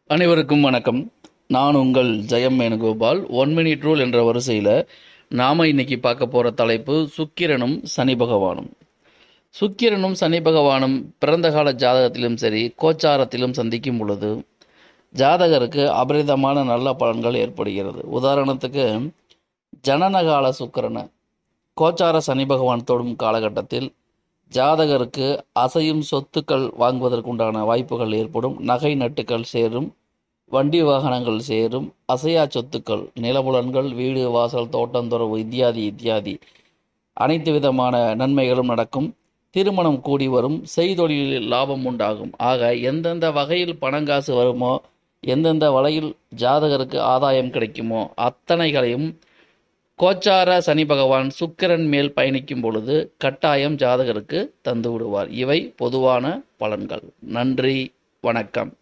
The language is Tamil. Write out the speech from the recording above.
அனைவருக்கும் வணக்கம் நான் உங்கள் Jayam Venugopal one minute rule என்ற வரிசையில் நாம் இன்னைக்கு பார்க்க போகிற தலைப்பு சுக்கிரனும் சனி பகவானும் சுக்கிரனும் சனி பகவானும் பிறந்த கால ஜாதகத்திலும் சரி கோச்சாரத்திலும் சந்திக்கும் பொழுது ஜாதகருக்கு அபரிதமான நல்ல பலன்கள் ஏற்படுகிறது உதாரணத்துக்கு ஜனனகால சுக்கிரனை கோச்சார சனி பகவான் தொடும் காலகட்டத்தில் ஜாதகருக்கு அசையும் சொத்துக்கள் வாங்குவதற்குண்டான வாய்ப்புகள் ஏற்படும் நகை நட்டுக்கள் சேரும் வண்டி வாகனங்கள் சேரும் அசையா சொத்துக்கள் நிலபுலன்கள் வீடு வாசல் தோட்டந்துறவு இத்தியாதி இத்தியாதி அனைத்து விதமான நன்மைகளும் நடக்கும் திருமணம் கூடி வரும் செய்தொழிலில் லாபம் உண்டாகும் ஆக எந்தெந்த வகையில் பணங்காசு வருமோ எந்தெந்த வகையில் ஜாதகருக்கு ஆதாயம் கிடைக்குமோ அத்தனைகளையும் கோச்சார சனி பகவான் சுக்கிரன் மேல் பயணிக்கும் பொழுது கட்டாயம் ஜாதகருக்கு தந்து விடுவார் இவை பொதுவான பலன்கள் நன்றி வணக்கம்